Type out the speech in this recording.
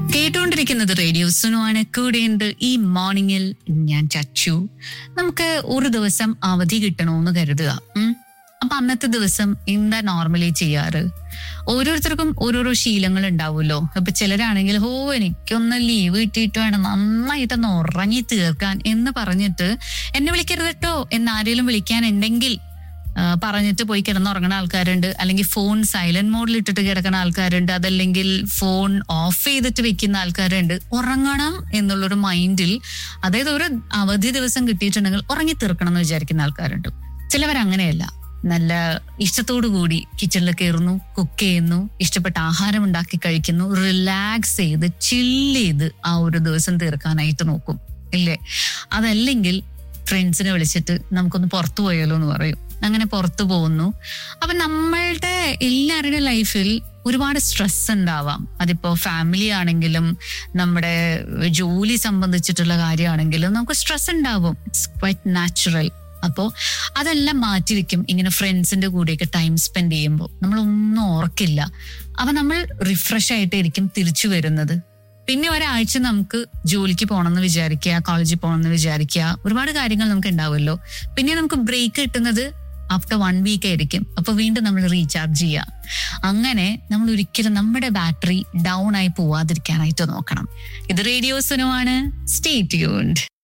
കേട്ടുകൊണ്ടിരിക്കുന്നത് റേഡിയോ സുനുവാണ് കൂടെയുണ്ട് ഈ മോർണിംഗിൽ ഞാൻ ചച്ചു നമുക്ക് ഒരു ദിവസം അവധി കിട്ടണമെന്ന് കരുതുക ഉം. അപ്പൊ അന്നത്തെ ദിവസം എന്താ നോർമലി ചെയ്യാറ് ഓരോരുത്തർക്കും ഓരോരോ ശീലങ്ങൾ ഉണ്ടാവുമല്ലോ ഇപ്പൊ ചിലരാണെങ്കിൽ ഹോ എനിക്കൊന്ന് ലീവ് കിട്ടിയിട്ട് വേണം നന്നായിട്ടൊന്ന് ഉറങ്ങി തീർക്കാൻ എന്ന് പറഞ്ഞിട്ട് എന്നെ വിളിക്കരുത് കേട്ടോ എന്ന് ആരെങ്കിലും വിളിക്കാനുണ്ടെങ്കിൽ ആ, പറഞ്ഞിട്ട് പോയി കിടന്നുറങ്ങുന്ന ആൾക്കാരുണ്ട് അല്ലെങ്കിൽ ഫോൺ സൈലന്റ് മോഡിൽ ഇട്ടിട്ട് കിടക്കുന്ന ആൾക്കാരുണ്ട് അതല്ലെങ്കിൽ ഫോൺ ഓഫ് ചെയ്തിട്ട് വെക്കുന്ന ആൾക്കാരുണ്ട് ഉറങ്ങണം എന്നുള്ളൊരു മൈൻഡിൽ അതായത് ഒരു അവധി ദിവസം കിട്ടിയിട്ടുണ്ടെങ്കിൽ ഉറങ്ങി തീർക്കണം എന്ന് വിചാരിക്കുന്ന ആൾക്കാരുണ്ട് ചിലവർ അങ്ങനെയല്ല നല്ല ഇഷ്ടത്തോടു കൂടി കിച്ചണിൽ കയറുന്നു കുക്ക് ചെയ്യുന്നു ഇഷ്ടപ്പെട്ട ആഹാരം ഉണ്ടാക്കി കഴിക്കുന്നു റിലാക്സ് ചെയ്ത് ചില്ല് ചെയ്ത് ആ ഒരു ദിവസം തീർക്കാനായിട്ട് നോക്കും ഇല്ലേ അതല്ലെങ്കിൽ ഫ്രണ്ട്സിനെ വിളിച്ചിട്ട് നമുക്കൊന്ന് പുറത്തു പോയാലോ എന്ന് പറയും അങ്ങനെ പുറത്തു പോകുന്നു അപ്പൊ നമ്മളുടെ എല്ലാവരുടെ ലൈഫിൽ ഒരുപാട് സ്ട്രെസ് ഉണ്ടാവാം അതിപ്പോ ഫാമിലി ആണെങ്കിലും നമ്മുടെ ജോലി സംബന്ധിച്ചിട്ടുള്ള കാര്യമാണെങ്കിലും നമുക്ക് സ്ട്രെസ് ഉണ്ടാവും ഇറ്റ്സ് ക്വൈറ്റ് നാച്ചുറൽ അപ്പോൾ അതെല്ലാം മാറ്റിവെക്കും ഇങ്ങനെ ഫ്രണ്ട്സിന്റെ കൂടെയൊക്കെ ടൈം സ്പെൻഡ് ചെയ്യുമ്പോൾ നമ്മളൊന്നും ഓർക്കില്ല അപ്പൊ നമ്മൾ റിഫ്രഷ് ആയിട്ടായിരിക്കും തിരിച്ചു വരുന്നത് പിന്നെ ഒരാഴ്ച നമുക്ക് ജോലിക്ക് പോകണമെന്ന് വിചാരിക്കുക കോളേജിൽ പോകണമെന്ന് വിചാരിക്കുക ഒരുപാട് കാര്യങ്ങൾ നമുക്ക് ഉണ്ടാവുമല്ലോ പിന്നെ നമുക്ക് ബ്രേക്ക് കിട്ടുന്നത് ആഫ്റ്റർ വൺ വീക്ക് ആയിരിക്കും അപ്പൊ വീണ്ടും നമ്മൾ റീചാർജ് ചെയ്യുക അങ്ങനെ നമ്മൾ ഒരിക്കലും നമ്മുടെ ബാറ്ററി ഡൗൺ ആയി പോവാതിരിക്കാനായിട്ട് നോക്കണം ഇത് റേഡിയോസിനുമാണ് സ്റ്റേ ട്യൂൺഡ്